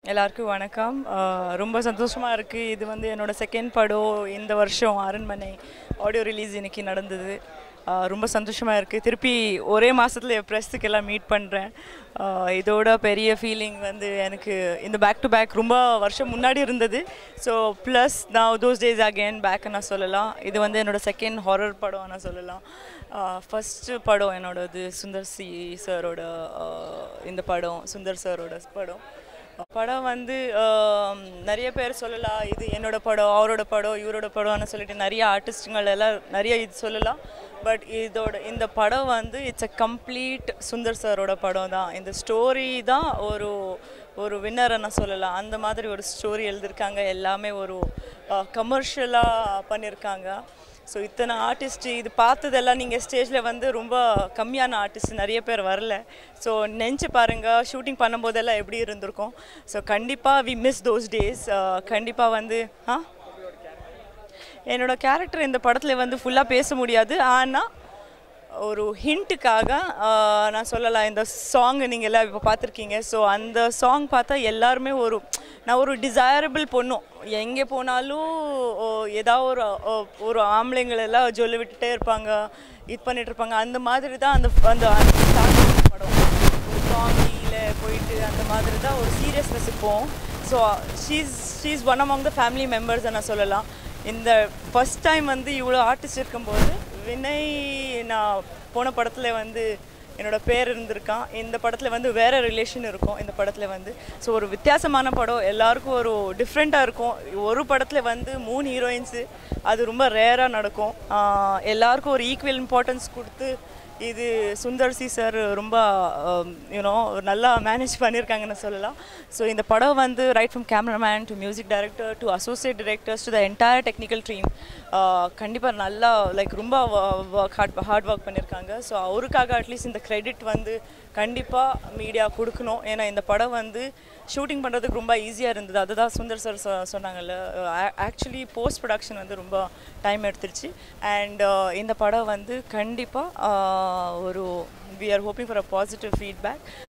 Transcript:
எல்லாருக்கும் வணக்கம் அஹ் ரொம்ப சந்தோஷமாக இருக்குது இது வந்து என்னோட செகண்ட் படம் இந்த வருஷம் அரண்மனை ஆடியோ ரிலீஸ் இன்னைக்கு நடந்தது அஹ் ரொம்ப சந்தோஷமாக இருக்குது திருப்பி ஒரே மாதத்தில் ப்ரெஸ்ஸுக்கு எல்லாம் மீட் பண்ணுறேன் இதோட பெரிய ஃபீலிங் வந்து எனக்கு இந்த பேக் டு பேக் ரொம்ப வருஷம் முன்னாடி இருந்தது ஸோ ப்ளஸ் நான் தோஸ் டேஸ் அகேன் பேக் நான் சொல்லலாம் இது வந்து என்னோட செகண்ட் ஹாரர் படம் நான் சொல்லலாம் ஃபஸ்ட்டு படம் என்னோடது சுந்தர் சி சாரோட இந்த படம் சுந்தர் சாரோட படம் படம் வந்து ஆம், நிறைய பேர் சொல்லலாம் இது என்னோட படம் அவரோட படம் இவரோட படம்னு சொல்லிட்டு நிறைய ஆர்டிஸ்ட்டுங்கள் எல்லாம் நிறைய இது சொல்லலாம் பட் இதோட இந்த படம் வந்து இட்ஸ் அ கம்ப்ளீட் சுந்தர் சாரோட படம் தான் இந்த ஸ்டோரி தான் ஒரு ஒரு வின்னரை நான் சொல்லலாம் அந்த மாதிரி ஒரு ஸ்டோரி எழுதியிருக்காங்க எல்லாமே ஒரு கமர்ஷியலாக பண்ணியிருக்காங்க ஸோ இத்தனை ஆர்டிஸ்ட் இது பார்த்ததெல்லாம் நீங்கள் ஸ்டேஜில் வந்து ரொம்ப கம்மியான ஆர்டிஸ்ட் நிறைய பேர் வரல ஸோ நெஞ்சு பாருங்கள் ஷூட்டிங் பண்ணும்போதெல்லாம் எப்படி இருந்திருக்கும் ஸோ கண்டிப்பாக வி மிஸ் தோஸ் டேஸ் கண்டிப்பாக வந்து ஆ என்னோட கேரக்டர் இந்த படத்தில் வந்து ஃபுல்லாக பேச முடியாது ஆனால் ஒரு ஹிண்ட்டுக்காக நான் சொல்லலாம் இந்த சாங் நீங்கள் எல்லாம் இப்போ பார்த்துருக்கீங்க ஸோ அந்த சாங் பார்த்தா எல்லாருமே ஒரு நான் ஒரு டிசைரபிள் பொண்ணும் எங்கே போனாலும் ஓ, ஏதாவது ஒரு ஓ, ஒரு ஆம்பளைங்கள் எல்லாம் ஜொல்லி விட்டுட்டே இருப்பாங்க இது பண்ணிட்டு இருப்பாங்க அந்த மாதிரி தான் அந்த அந்த அந்த starting படம் ஒரு காமெடியில் போயிட்டு அந்த மாதிரி தான் ஒரு சீரியஸ்னஸ் இப்போம் so she's she's one among the family members நான் சொல்லலாம் இந்த ஃபஸ்ட் டைம் வந்து இவ்வளோ ஆர்டிஸ்ட் இருக்கும்போது வினய் நான் போன படத்தில் வந்து என்னோட பேர் இருந்திருக்கான் இந்த படத்தில் வந்து வேறு ரிலேஷன் இருக்கும் இந்த படத்தில் வந்து ஸோ ஒரு வித்தியாசமான படம் எல்லாருக்கும் ஒரு டிஃப்ரெண்ட்டாக இருக்கும் ஒரு படத்தில் வந்து மூணு ஹீரோயின்ஸு அது ரொம்ப ரேராக நடக்கும் ஆஹ் எல்லாருக்கும் ஒரு ஈக்குவல் இம்பார்ட்டன்ஸ் கொடுத்து இது சுந்தர் சி சார் ரொம்ப யூனோ நல்லா மேனேஜ் பண்ணியிருக்காங்கன்னு சொல்லலாம் ஸோ இந்த படம் வந்து right from cameraman to music director to associate directors to the entire technical team கண்டிப்பாக நல்லா லைக் ரொம்ப ஹார்ட் ஹார்ட் ஒர்க் பண்ணியிருக்காங்க ஸோ அவருக்காக அட்லீஸ்ட் இந்த கிரெடிட் வந்து கண்டிப்பாக மீடியா கொடுக்கணும் ஏன்னா இந்த படம் வந்து ஷூட்டிங் பண்ணுறதுக்கு ரொம்ப ஈஸியாக இருந்தது அதுதான் சுந்தர் சார் சொ சொன்னாங்கல்ல ஆக்சுவலி போஸ்ட் ப்ரொடக்ஷன் வந்து ரொம்ப டைம் எடுத்துருச்சு அண்ட் இந்த படம் வந்து கண்டிப்பாக ஒரு we are hoping for a positive feedback